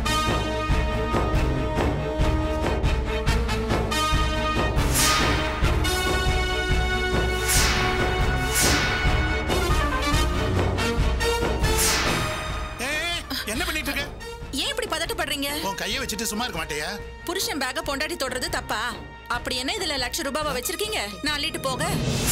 ஏய், என்ன பண்ணிட்டு இருக்க ஏன் இப்படி பதட்டப்படுறீங்க உன் கையை வச்சுட்டு சும்மா இருக்க மாட்டேயா புருஷன் பேக்க பொண்டாட்டி தொடுறது தப்பா அப்படி என்ன இதுல லட்ச ரூபாவை வச்சிருக்கீங்க நான் அள்ளிட்டு போக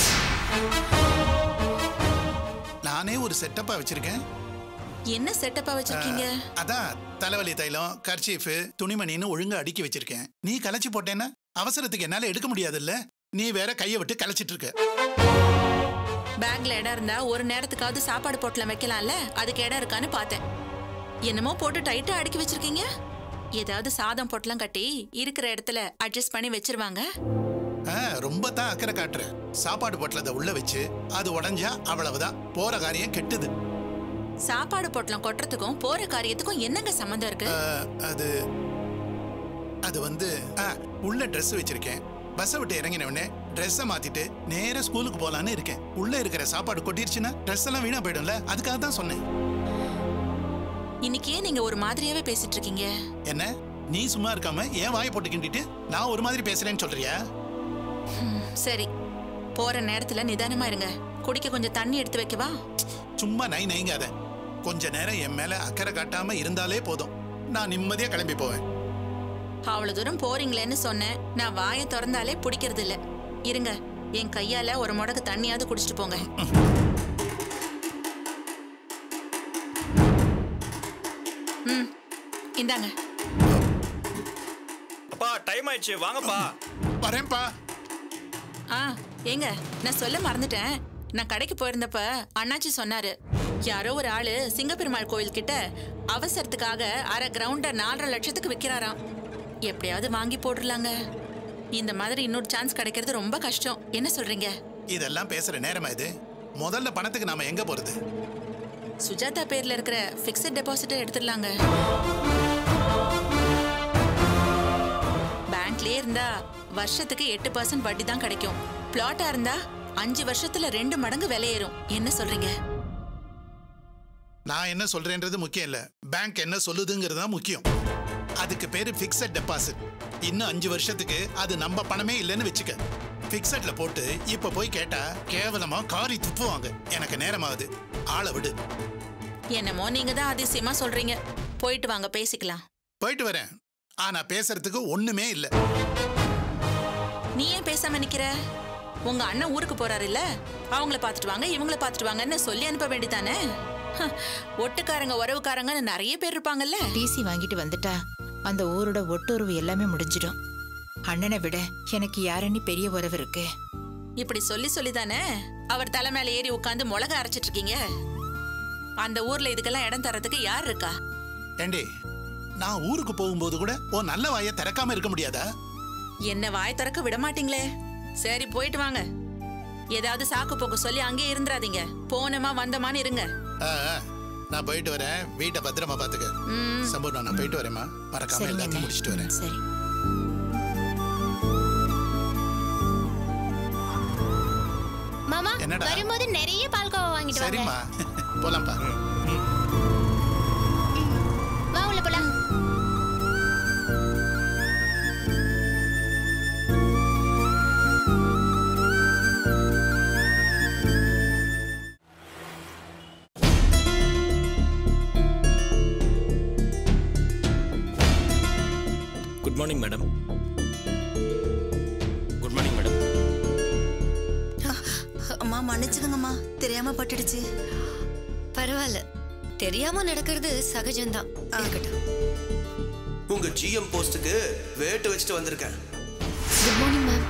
நானே ஒரு செட்டப்பா வச்சிருக்கேன் என்ன செட்டப்பா வச்சிருக்கீங்க அதான் தலைவலி தைலம் கர்ச்சீஃப் துணிமணின்னு ஒழுங்கா அடுக்கி வச்சிருக்கேன் நீ கலைச்சு போட்டேன்னா அவசரத்துக்கு என்னால எடுக்க முடியாதுல்ல நீ வேற கையை விட்டு கலைச்சிட்டு இருக்க பேக்ல இடம் இருந்தா ஒரு நேரத்துக்காவது சாப்பாடு பொட்டலம் வைக்கலாம்ல அதுக்கு இடம் இருக்கான்னு பார்த்தேன் என்னமோ போட்டு டைட்டா அடுக்கி வச்சிருக்கீங்க ஏதாவது சாதம் பொட்டலம் கட்டி இருக்கிற இடத்துல அட்ஜஸ்ட் பண்ணி வச்சிருவாங்க ஆ, ரொம்ப தான் அக்கறை காட்டுற சாப்பாடு பொட்டலத்தை உள்ள வச்சு அது உடஞ்சா அவ்வளவுதான் போற காரியம் கெட்டுது சாப்பாடு பொட்டலம் கொட்டுறதுக்கும் போற காரியத்துக்கும் என்னங்க சம்மந்தம் இருக்கு ஆ, அது அது வந்து ஆ, உள்ள Dress வச்சிருக்கேன் பஸ்ஸை விட்டு இறங்கின உடனே ட்ரெஸ்ஸை மாத்திட்டு நேரா ஸ்கூலுக்கு போலான்னு இருக்கேன் உள்ள இருக்கிற சாப்பாடு கொட்டிருச்சுன்னா ட்ரெஸ் எல்லாம் வீணா போயிடும்ல அதுக்காக தான் சொன்னேன் இன்னைக்கு ஏன் நீங்க ஒரு மாதிரியாவே பேசிட்டு இருக்கீங்க என்ன நீ சும்மா இருக்காம ஏன் வாயை போட்டு கிண்டிட்டு நான் ஒரு மாதிரி பேசுறேன்னு சொல்றியா ம், சரி போற நேரத்துல நிதானமா இருங்க குடிக்க கொஞ்சம் தண்ணி எடுத்து வைக்கவா சும்மா நை நைங்காத கொஞ்ச நேரம் என் மேல அக்கறை காட்டாம இருந்தாலே போதும் நான் நிம்மதியா கிளம்பி போவேன் அவ்வளவு தூரம் போறீங்களேன்னு சொன்னேன் நான் வாயை திறந்தாலே பிடிக்கிறது இல்ல இருங்க என் கையால ஒரு முடக்கு தண்ணியாவது குடிச்சிட்டு போங்க ம் இந்தாங்க அப்பா டைம் ஆயிடுச்சு வாங்கப்பா வரேன்ப்பா ஆ ஏங்க நான் சொல்ல மறந்துட்டேன் நான் கடைக்கு போயிருந்தப்ப அண்ணாச்சி சொன்னாரு யாரோ ஒரு ஆளு சிங்கப்பெருமாள் கோயில் கிட்ட அவசரத்துக்காக அரை கிரவுண்ட நாலரை லட்சத்துக்கு விற்கிறாராம் எப்படியாவது வாங்கி போட்டுடலாங்க இந்த மாதிரி இன்னொரு சான்ஸ் கிடைக்கிறது ரொம்ப கஷ்டம் என்ன சொல்றீங்க இதெல்லாம் பேசுற நேரமா இது முதல்ல பணத்துக்கு நாம எங்க போறது சுஜாதா பேர்ல இருக்கிற பிக்சட் டெபாசிட்டை எடுத்துடலாங்க பேங்க்லயே இருந்தா வருஷத்துக்கு எட்டு பர்சன்ட் வட்டி தான் கிடைக்கும் பிளாட்டா இருந்தா அஞ்சு வருஷத்துல ரெண்டு மடங்கு விலையேறும் என்ன சொல்றீங்க நான் என்ன சொல்றேன்றது முக்கியம் இல்ல பேங்க் என்ன சொல்லுதுங்கிறது தான் முக்கியம் அதுக்கு பேரு பிக்சட் டெபாசிட் இன்னும் அஞ்சு வருஷத்துக்கு அது நம்ம பணமே இல்லைன்னு வச்சுக்க பிக்சட்ல போட்டு இப்ப போய் கேட்டா கேவலமா காரி துப்புவாங்க எனக்கு நேரமாகுது ஆளை விடு என்னமோ நீங்க தான் அதிசயமா சொல்றீங்க போயிட்டு வாங்க பேசிக்கலாம் போயிட்டு வரேன் ஆனா பேசுறதுக்கு ஒண்ணுமே இல்ல நீ ஏன் பேசாம நிக்கிற உங்க அண்ணன் ஊருக்கு போறாரு இல்ல அவங்கள பாத்துட்டு வாங்க இவங்கள பாத்துட்டு வாங்கன்னு சொல்லி அனுப்ப வேண்டியதானே ஒட்டுக்காரங்க உறவுக்காரங்கன்னு நிறைய பேர் இருப்பாங்கல்ல டிசி வாங்கிட்டு வந்துட்டா அந்த ஊரோட ஒட்டுறவு எல்லாமே முடிஞ்சிடும் அண்ணனை விட எனக்கு யாருன்னு பெரிய உறவு இருக்கு இப்படி சொல்லி சொல்லி தானே அவர் தலை மேல ஏறி உட்காந்து மிளகா அரைச்சிட்டு இருக்கீங்க அந்த ஊர்ல இதுக்கெல்லாம் இடம் தரதுக்கு யார் இருக்கா ஏண்டி நான் ஊருக்கு போகும்போது கூட ஓ நல்ல வாயை திறக்காம இருக்க முடியாதா என்ன வாய் திறக்க விட மாட்டீங்களே சரி போயிட்டு வாங்க ஏதாவது சாக்கு போக்கு சொல்லி அங்கேயே இருந்துராதீங்க போனமா வந்தமான்னு இருங்க ஆ, ஆ, நான் போயிட்டு வரேன் வீட்டை பத்திரமா பாத்துக்க ம் சம்பூர்ணா நான் போயிட்டு வரேம்மா மறக்காம சரிங்க எல்லாத்தையும் முடிச்சிட்டு வரேன் சரி மாமா என்னடா? வரும்போது நிறைய பால்கோவா வாங்கிட்டு வாங்க சரிம்மா போலாம்ப்பா வா உள்ள போலாம் good morning madam good morning madam அம்மா மன்னிச்சுக்கங்கம்மா தெரியாம பட்டுடுச்சு பரவாயில்ல தெரியாம நடக்கிறது சகஜம்தான் இருக்கட்டும் உங்க ஜிஎம் போஸ்ட்டுக்கு வேட்டு வச்சுட்டு வந்திருக்கேன் குட் மார்னிங் மேம்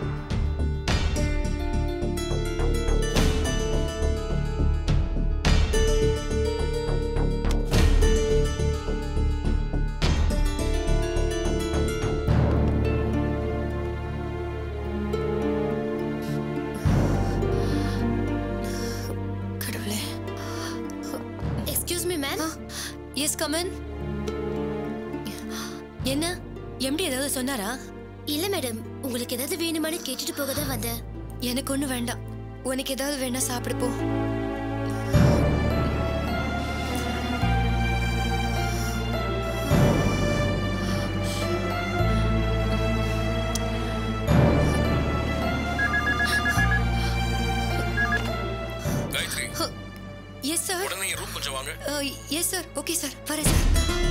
கடவுளே excuse me ma'am yes come on MD ஏதாவது சொன்னாரா இல்ல மேடம் உங்களுக்கு ஏதாவது வேணுமான்னு கேட்டுட்டு போக தான் வந்தேன் எனக்கு ஒன்றும் வேண்டாம் உனக்கு ஏதாவது வேணா சாப்பிடு போ எஸ் சார் ஓகே சார் வரேன் சார்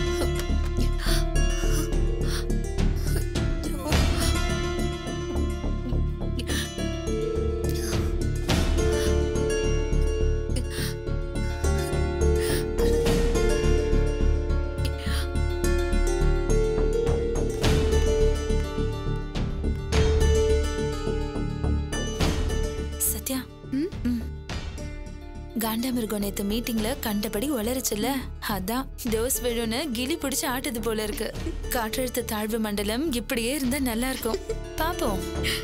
சத்யா ம். காண்டாமிருகம் நேத்து மீட்டிங்ல கண்டபடி உளறுச்சுல்ல அதான் டோஸ் விழுன்னு கிளி பிடிச்சு ஆட்டுது போல இருக்கு காற்றழுத்த தாழ்வு மண்டலம் இப்படியே இருந்தா நல்லா இருக்கும் பாப்போம்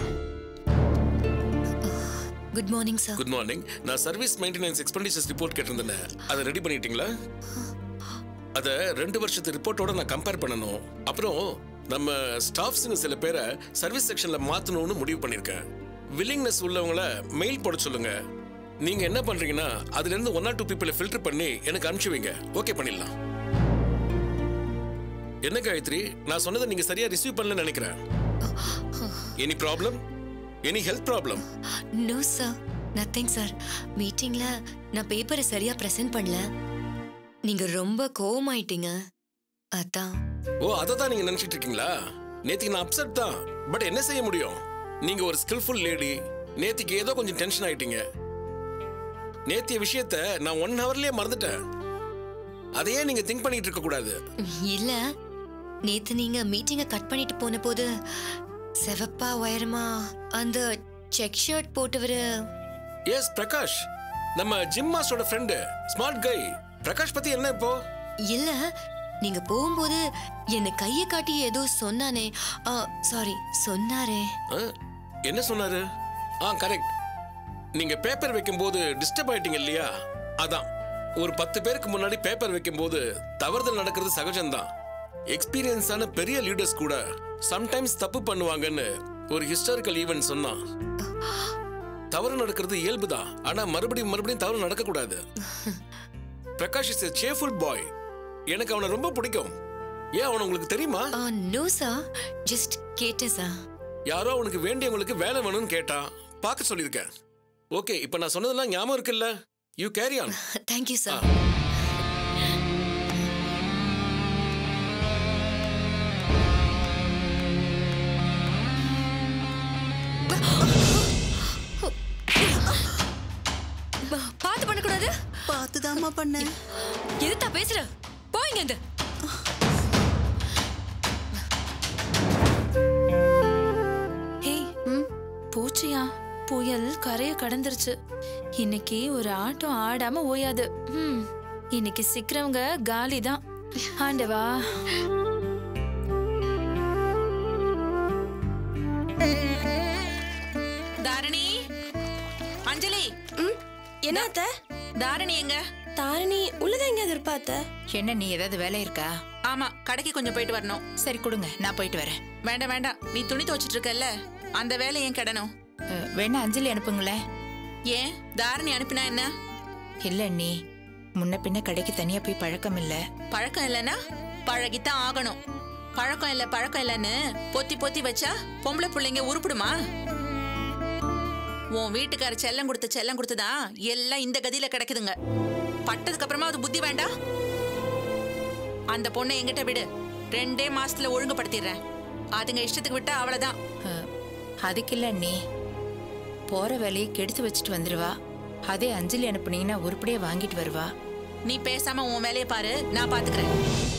good morning sir good morning நான் சர்வீஸ் மெயின்டெனன்ஸ் எக்ஸ்பெண்டிச்சர்ஸ் ரிப்போர்ட் கேட்டிருந்தேன் அதை ரெடி பண்ணிட்டீங்களா அதை ரெண்டு வருஷத்து ரிப்போர்ட்டோட நான் கம்பேர் பண்ணணும் அப்புறம் நம்ம ஸ்டாஃப்ஸுங்க சில பேரை சர்வீஸ் செக்ஷன்ல மாத்தணும்னு முடிவு பண்ணியிருக்கேன் வில்லிங்னஸ் உள்ளவங்கள மெயில் போட சொல்லுங்க நீங்க என்ன பண்றீங்கன்னா அதுல இருந்து ஒன் ஆர் டூ பீப்புளை ஃபில்டர் பண்ணி எனக்கு அனுப்பிச்சு வைங்க ஓகே பண்ணிடலாம் என்ன காயத்ரி நான் சொன்னதை நீங்க சரியா ரிசீவ் பண்ணலன்னு நினைக்கிறேன் any problem any health problem no sir nothing sir மீட்டிங்ல நான் பேப்பரை சரியா பிரசன்ட் பண்ணல நீங்க ரொம்ப கோவமாயிட்டீங்க அதான் ஓ அதை தான் நீங்க நினைச்சிட்டு இருக்கீங்களா நேத்திக்கு நான் அப்செட் தான் பட் என்ன செய்ய முடியும் நீங்க ஒரு ஸ்கில்ஃபுல் லேடி நேத்திக்கு ஏதோ கொஞ்சம் டென்ஷன் ஆயிட்டீங்க நேத்திய விஷயத்த நான் ஒன் ஹவர்லயே மறந்துட்டேன் அதையே நீங்க திங்க் பண்ணிட்டு இருக்க கூடாது இல்ல நேத்து நீங்க மீட்டிங்க கட் பண்ணிட்டு போன போது செவப்பா உயரமா அந்த செக் ஷர்ட் போட்டவரு எஸ் பிரகாஷ் நம்ம ஜிம் மாஸ்டரோட ஃப்ரெண்டு ஸ்மார்ட் கை பிரகாஷ் பத்தி என்ன இப்போ இல்ல நீங்க போகும்போது என்ன கைய காட்டி ஏதோ சொன்னானே சாரி சொன்னாரே ஆ, என்ன சொன்னாரு ஆ கரெக்ட் நீங்க பேப்பர் வைக்கும்போது டிஸ்டர்ப் ஆயிட்டீங்க இல்லையா அதான் ஒரு பத்து பேருக்கு முன்னாடி பேப்பர் வைக்கும்போது தவறுதல் நடக்கிறது சகஜம்தான் எக்ஸ்பீரியன்ஸான பெரிய லீடர்ஸ் கூட சம்டைம்ஸ் தப்பு பண்ணுவாங்கன்னு ஒரு ஹிஸ்டாரிக்கல் ஈவென்ட் சொன்னான் தவறு நடக்கிறது இயல்புதான் ஆனா மறுபடியும் மறுபடியும் தவறு நடக்கக்கூடாது Prakash is a cheerful boy எனக்கு அவனை ரொம்ப பிடிக்கும் ஏன் அவனை உங்களுக்கு தெரியுமா நோ சார் ஜஸ்ட் கேட்டேன் சார் யாரோ அவனுக்கு வேண்டியவங்களுக்கு வேலை வேணும்னு கேட்டான் பார்க்க சொல்லியிருக்கேன் ஓகே இப்போ நான் சொன்னதெல்லாம் ஞாபகம் இருக்குல்ல you carry on thank you sir பார்த்து பண்ணக்கூடாது பார்த்துதாம்மா பண்ணேன் எதுத்தா பேசுற போயிங்க இந்த ஹே பூச்சியா புயல் கரைய கடந்துருச்சு இன்னைக்கு ஒரு ஆட்டம் ஆடாம ஓயாது ம், இன்னைக்கு சிக்கிறவங்க காலி தான் ஆண்டவா தாரணி அஞ்சலி என்ன அத்த தாரணி எங்க தாரணி உள்ளதான் எங்க எதிர்பார்த்த என்ன நீ ஏதாவது வேலை இருக்கா ஆமா கடைக்கு கொஞ்சம் போயிட்டு வரணும் சரி கொடுங்க நான் போயிட்டு வரேன் வேண்டாம் வேண்டாம் நீ துணி துவைச்சிட்டு இருக்கல்ல அந்த வேலை ஏன் கிடணும் அஹ், வேணா அஞ்சலி அனுப்புங்களேன் ஏன் தாரணி அனுப்பினா என்ன இல்ல நீ முன்ன பின்ன கடைக்கு தனியா போய் பழக்கம் இல்ல பழக்கம் இல்லைன்னா பழகித்தான் ஆகணும் பழக்கம் இல்ல பழக்கம் இல்லைன்னு பொத்தி பொத்தி வச்சா பொம்பளை பிள்ளைங்க உருப்பிடுமா உன் வீட்டுக்கார செல்லம் கொடுத்து செல்லம் கொடுத்துதான் எல்லாம் இந்த கதியில கிடைக்குதுங்க பட்டதுக்கு அப்புறமா அது புத்தி வேண்டாம் அந்த பொண்ணை எங்கிட்ட விடு ரெண்டே மாசத்துல ஒழுங்குபடுத்திடுறேன் அதுங்க இஷ்டத்துக்கு விட்டா அவ்வளவுதான் அஹ், அதுக்கு இல்ல நீ போற வேலையை கெடுத்து வச்சுட்டு வந்துருவா அதே அஞ்சலி அனுப்புனீங்கன்னா உருப்படியா வாங்கிட்டு வருவா நீ பேசாம உன் வேலையை பாரு நான் பாத்துக்கிறேன்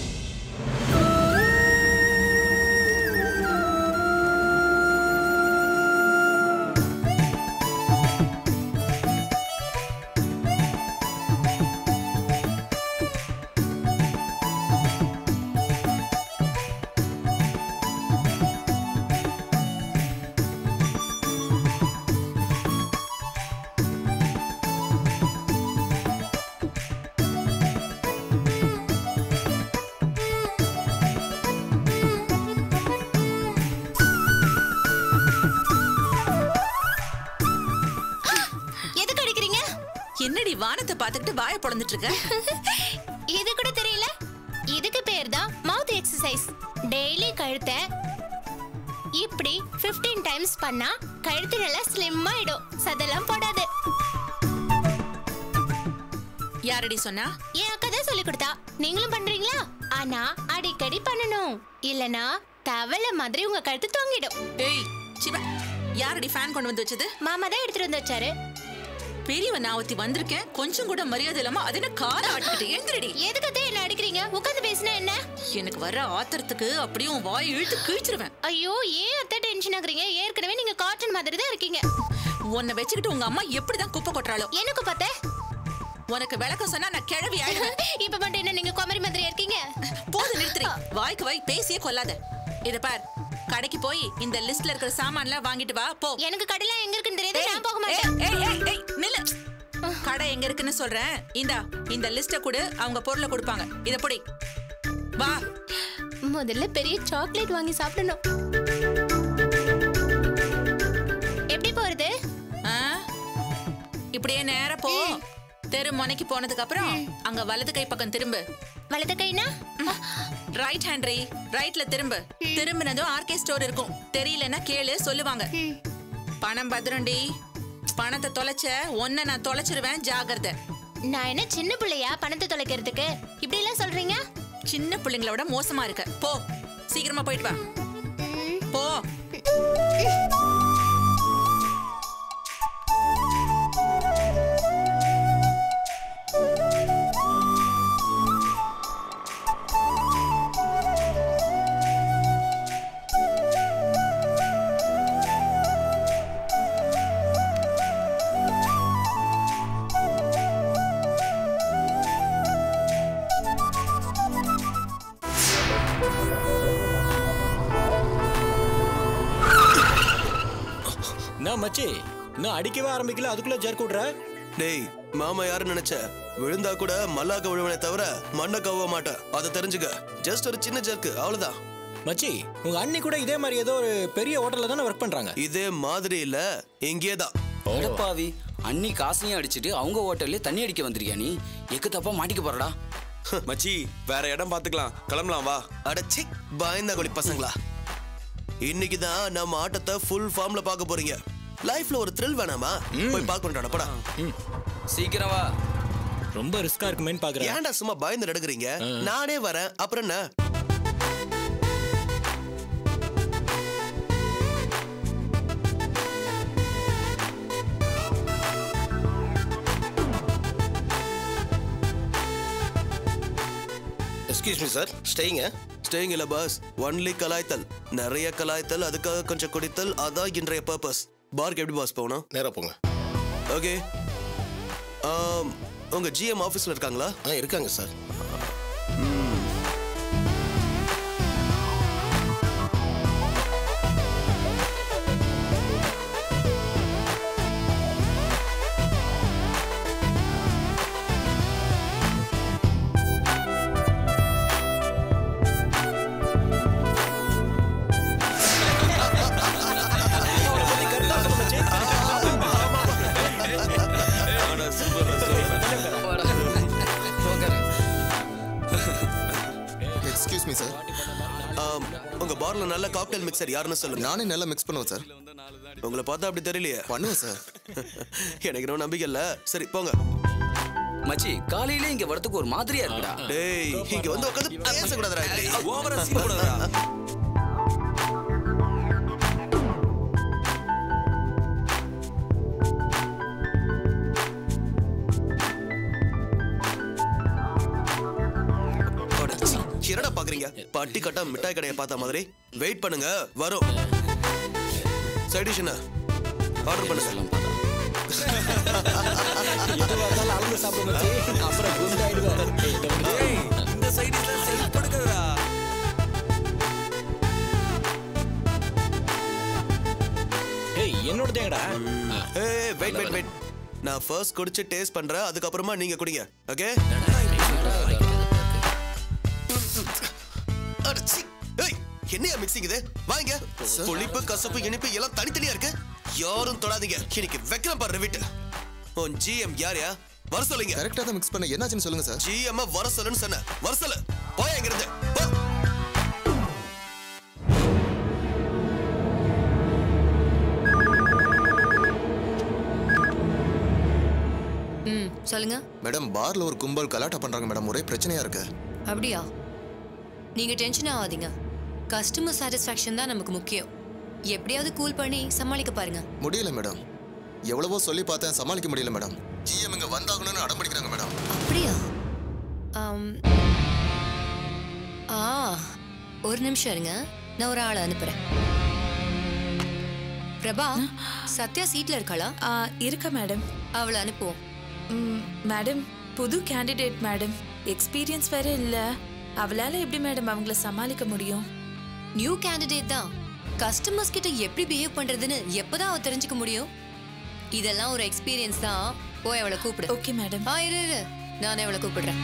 எதுக்கு அடிக்கிறீங்க என்னடி வானத்தை பார்த்துக்கிட்டு வாயை பொழந்துட்டு இருக்க இது கூட தெரியல இதுக்கு பேர் தான் மவுத் எக்ஸசைஸ் டெய்லி கழுத்தை இப்படி 15 டைம்ஸ் பண்ணா கழுத்து நல்லா ஸ்லிம் ஆயிடும் சதெல்லாம் போடாது யாரடி சொன்னா என் அக்கா தான் சொல்லி கொடுத்தா நீங்களும் பண்றீங்களா ஆனா அடிக்கடி பண்ணணும் இல்லனா தவளை மாதிரி உங்க கழுத்து தொங்கிடும் ஏய் சிவா யாரடி ஃபேன் கொண்டு வந்து வச்சது மாமா தான் எடுத்துட்டு வந்து வச்சாரு பெரியவன் நான் ஒருத்தி வந்திருக்கேன் கொஞ்சம் கூட மரியாதை இல்லாம அது என்ன கால ஆட்டிக்கிட்டு எழுந்திரடி எதுக்கு அத்தை என்ன அடிக்கிறீங்க உட்காந்து பேசினா என்ன எனக்கு வர ஆத்திரத்துக்கு அப்படியே உன் வாய் இழுத்து கிழிச்சிருவேன் ஐயோ ஏன் அத்தை டென்ஷன் ஆகுறீங்க ஏற்கனவே நீங்க காட்டன் மாதிரி தான் இருக்கீங்க உன்னை வச்சுக்கிட்டு உங்க அம்மா எப்படிதான் குப்பை கொட்டுறாளோ எனக்கு பார்த்தே உனக்கு விளக்கம் சொன்னா நான் கிழவி ஆயிடுவேன் இப்ப மட்டும் என்ன நீங்க குமரி மாதிரி இருக்கீங்க போது நிறுத்துறி வாய்க்கு வாய் பேசியே கொல்லாத இத பார் கடைக்கு போய் இந்த லிஸ்ட்ல இருக்கிற சாமான்லாம் வாங்கிட்டு வா போ எனக்கு கடைலாம் எங்க இருக்குன்னு தெரியாது ஏய், நான் போக ஏய், மாட்டேன் ஏய், ஏய், ஏய், நில்லு. கடை எங்க இருக்குன்னு சொல்றேன் இந்தா இந்த லிஸ்ட கொடு அவங்க பொருளை கொடுப்பாங்க இத பொடி வா முதல்ல பெரிய சாக்லேட் வாங்கி சாப்பிடணும் எப்படி போறது ஆ? இப்படியே நேரா போ தெரு முனைக்கு போனதுக்கு அப்புறம் அங்க வலது கை பக்கம் திரும்பு வலது கைனா ரைட் ஹேண்ட் ரீ ரைட்ல திரும்பு திரும்பினதும் ஆர்கே ஸ்டோர் இருக்கும் தெரியலன்னா கேளு சொல்லுவாங்க பணம் பத்திரண்டி பணத்தை தொலைச்ச ஒன்ன நான் தொலைச்சிருவேன் ஜாகிரதை நான் என்ன சின்ன பிள்ளையா பணத்தை தொலைக்கிறதுக்கு இப்படி எல்லாம் சொல்றீங்க சின்ன பிள்ளைங்களோட மோசமா இருக்க போ சீக்கிரமா போயிட்டு வா போ நான் மச்சி நான் அடிக்கவே ஆரம்பிக்கல அதுக்குள்ள ஜர்க் விடுற டேய் மாமா யாரு நினைச்ச விழுந்தா கூட மல்லாக்க விழுவனே தவிர மண்ணை கவ்வ மாட்டேன் அதை தெரிஞ்சுக்க ஜஸ்ட் ஒரு சின்ன ஜர்க்கு அவ்வளவுதான் மச்சி உங்க அண்ணி கூட இதே மாதிரி ஏதோ ஒரு பெரிய ஹோட்டல்ல தானே ஒர்க் பண்றாங்க இதே மாதிரி இல்ல இங்கே தான் அடப்பாவி அண்ணி காசையும் அடிச்சிட்டு அவங்க ஹோட்டல்ல தண்ணி அடிக்க வந்திருக்கியா நீ எக்கு தப்பா மாட்டிக்க போறடா மச்சி வேற இடம் பாத்துக்கலாம் கிளம்பலாம் வா அடச்சி பயந்த கொடி பசங்களா இன்னைக்கு தான் நம்ம ஆட்டத்தை ஃபுல் ஃபார்ம்ல பார்க்க போறீங்க லைஃப்ல ஒரு த்ரில் வேணாமா போய் பார்க்க வேண்டாம் படா சீக்கிரம் வா ரொம்ப ரிஸ்கா இருக்குமேன்னு பாக்குறேன் ஏன்டா சும்மா பயந்து நடக்குறீங்க நானே வரேன் அப்புறம் என்ன எக்ஸ்கியூஸ் மீ சார் ஸ்டேயிங்க ஸ்டேயிங் இல்ல பாஸ் ஒன்லி கலாய்த்தல் நிறைய கலாய்த்தல் அதுக்காக கொஞ்சம் குடித்தல் அதான் இன்றைய பர்பஸ் பார்க்கு எப்படி பாஸ் போகணும் நேரா போங்க ஓகே உங்க ஜிஎம் ஆஃபீஸ்ல இருக்காங்களா ஆ இருக்காங்க சார் எக்ஸ்கியூஸ் மீ சார் உங்க பார்ல நல்ல காக்டெயில் மிக்சர் யாருன்னு சொல்லுங்க நானே நல்லா மிக்ஸ் பண்ணுவேன் சார் உங்களை பார்த்தா அப்படி தெரியலையே பண்ணுவேன் சார் எனக்கு இன்னும் நம்பிக்கை இல்ல சரி போங்க மச்சி காலையில இங்க வரதுக்கு ஒரு மாதிரியா இருக்குடா டேய் இங்க வந்து உட்காந்து பேசக்கூடாதுடா இப்படி. ஓவரா சீன் போடாதடா அடச்சி, என்னடா பாக்குறீங்க பட்டி கட்டா மிட்டாய் கடையை பார்த்த மாதிரி வெயிட் பண்ணுங்க வரும் சைடிஷ் என்ன ஆர்டர் பண்ணுங்க எதுவா இருந்தாலும் அளந்து சாப்பிடு மச்சி அப்புறம் குண்டாயிடுவேன் இந்த சைடு செல்ஃப் படுக்கறடா ஏய் என்னோட தேங்கடா ஏய் வெயிட் வெயிட் வெயிட் நான் ஃபர்ஸ்ட் குடிச்சு டேஸ்ட் பண்றேன் அதுக்கப்புறமா நீங்க குடிங்க ஓகே அடச்சி ஏய் என்னையா மிக்சிங் இது வாங்க புளிப்பு கசப்பு இனிப்பு எல்லாம் தனித்தனியா இருக்கு யாரும் தொடாதீங்க இன்னைக்கு வைக்கிறேன் பாரு வீட்டு உன் ஜிஎம் யாரையா வர சொல்லுங்க கரெக்டா தான் மிக்ஸ் பண்ண என்னாச்சுன்னு சொல்லுங்க சார் ஜிஎம் வர சொல்லுன்னு சொன்ன வர சொல்லு போய் எங்க இருந்து போ ம் சொல்லுங்க மேடம் பார்ல ஒரு கும்பல் கலாட்டா பண்றாங்க மேடம் ஒரே பிரச்சனையா இருக்கு அப்படியா நீங்க டென்ஷன் ஆகாதீங்க கஸ்டமர் சாட்டிஸ்ஃபேக்ஷன் தான் நமக்கு முக்கியம் எப்படியாவது கூல் பண்ணி சமாளிக்க பாருங்க முடியல மேடம் எவ்வளவோ சொல்லி பார்த்தேன் சமாளிக்க முடியல மேடம் ஜிஎம் இங்க வந்தாகணும்னு அடம் பிடிக்கிறாங்க மேடம் அப்படியா ஆம். ஆ ஒரு நிமிஷம் இருங்க நான் ஒரு ஆளை அனுப்புறேன் பிரபா சத்யா சீட்ல இருக்காளா இருக்க மேடம் அவளை அனுப்புவோம் மேடம் புது கேண்டிடேட் மேடம் எக்ஸ்பீரியன்ஸ் வேற இல்ல அவளால எப்படி மேடம் அவங்கள சமாளிக்க முடியும் நியூ கேண்டிடேட் தான் கஸ்டமர்ஸ் கிட்ட எப்படி பிஹேவ் பண்றதுன்னு எப்பதான் அவ தெரிஞ்சுக்க முடியும் இதெல்லாம் ஒரு எக்ஸ்பீரியன்ஸ் தான் போய் அவளை கூப்பிடு ஓகே மேடம் ஆ இரு இரு நானே அவளை கூப்பிடுறேன்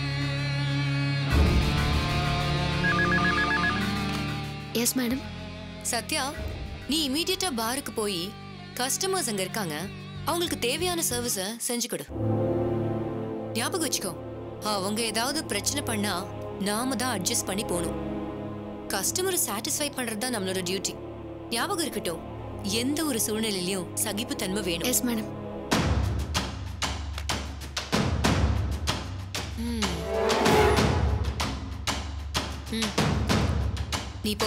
எஸ் மேடம் சத்யா நீ இமீடியட்டா பாருக்கு போய் கஸ்டமர்ஸ் அங்க இருக்காங்க அவங்களுக்கு தேவையான சர்வீஸ செஞ்சு கொடு ஞாபகம் வச்சுக்கோ அவங்க ஏதாவது பிரச்சனை பண்ணா நாம தான் அட்ஜஸ்ட் பண்ணி போகணும் கஸ்டமரை சாட்டிஸ்ஃபை பண்றது தான் நம்மளோட டியூட்டி ஞாபகம் இருக்கட்டும் எந்த ஒரு சூழ்நிலையிலயும் சகிப்புத்தன்மை வேணும் எஸ் மேடம் நீ போ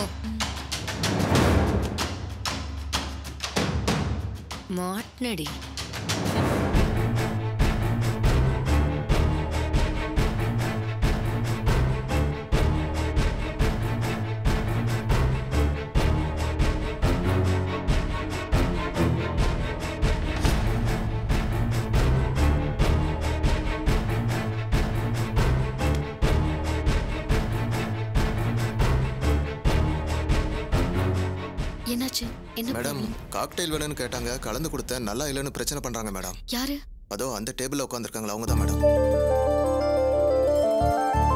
மாட்னடி என்னாச்சு என்ன மேடம் காக்டெயில் வேணும்னு கேட்டாங்க கலந்து கொடுத்தேன் நல்லா இல்லைன்னு பிரச்சனை பண்றாங்க மேடம் யாரு அதோ அந்த டேபிள்ல உட்காந்துருக்காங்களா அவங்க தான் மேடம்